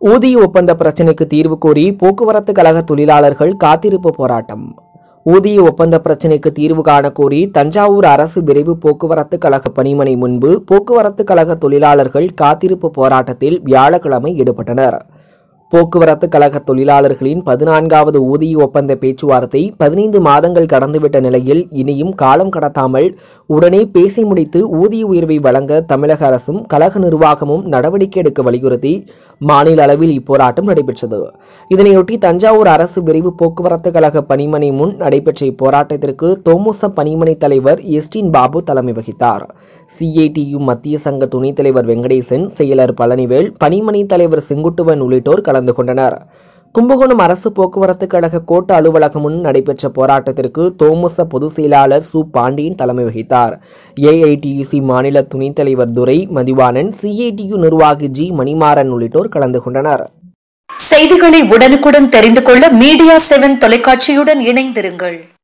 ஊதிய ஒப்பந்த பிரச்சினைக்கு தீர்வு கோரி போக்குவரத்து கழக தொழிலாளர்கள் காத்திருப்பு போராட்டம் ஊதிய ஒப்பந்த பிரச்சினைக்கு தீர்வு காண கோரி தஞ்சாவூர் அரசு விரைவு போக்குவரத்து கழக பணிமனை முன்பு போக்குவரத்து கழக தொழிலாளர்கள் காத்திருப்பு போராட்டத்தில் வியாழக்கிழமை ஈடுபட்டனர் போக்குவரத்து கழக தொழிலாளர்களின் பதினான்காவது ஊதிய ஒப்பந்த பேச்சுவார்த்தை பதினைந்து மாதங்கள் கடந்துவிட்ட நிலையில் இனியும் காலம் கடத்தாமல் உடனே பேசி முடித்து ஊதிய உயர்வை வழங்க தமிழக அரசும் கழக நிர்வாகமும் நடவடிக்கை எடுக்க வலியுறுத்தி மாநில அளவில் இப்போராட்டம் நடைபெற்றது இதனையொட்டி தஞ்சாவூர் அரசு விரைவு போக்குவரத்து கழக பணிமனை முன் நடைபெற்ற இப்போராட்டத்திற்கு தொமுச பணிமனை தலைவர் எஸ்டின் பாபு தலைமை வகித்தார் சிஐடியு மத்திய சங்க துணைத் தலைவர் வெங்கடேசன் செயலர் பழனிவேல் பணிமனை தலைவர் செங்குட்டுவன் உள்ளிட்டோர் கலந்து கொண்டனர் கும்பகோணம் அரசு போக்குவரத்து கழக கோட்ட அலுவலகம் முன் நடைபெற்ற போராட்டத்திற்கு தோமுச பொதுச் செயலாளர் சு பாண்டியன் தலைமை வகித்தார் ஏஐடியுசி மாநில துணைத் தலைவர் துரை மதிவாணன் சிஐடியு நிர்வாகி ஜி மணிமாறன் உள்ளிட்டோர் கலந்து கொண்டனர் செய்திகளை உடனுக்குடன் தெரிந்து கொள்ள மீடியா செவன் தொலைக்காட்சியுடன் இணைந்திருங்கள்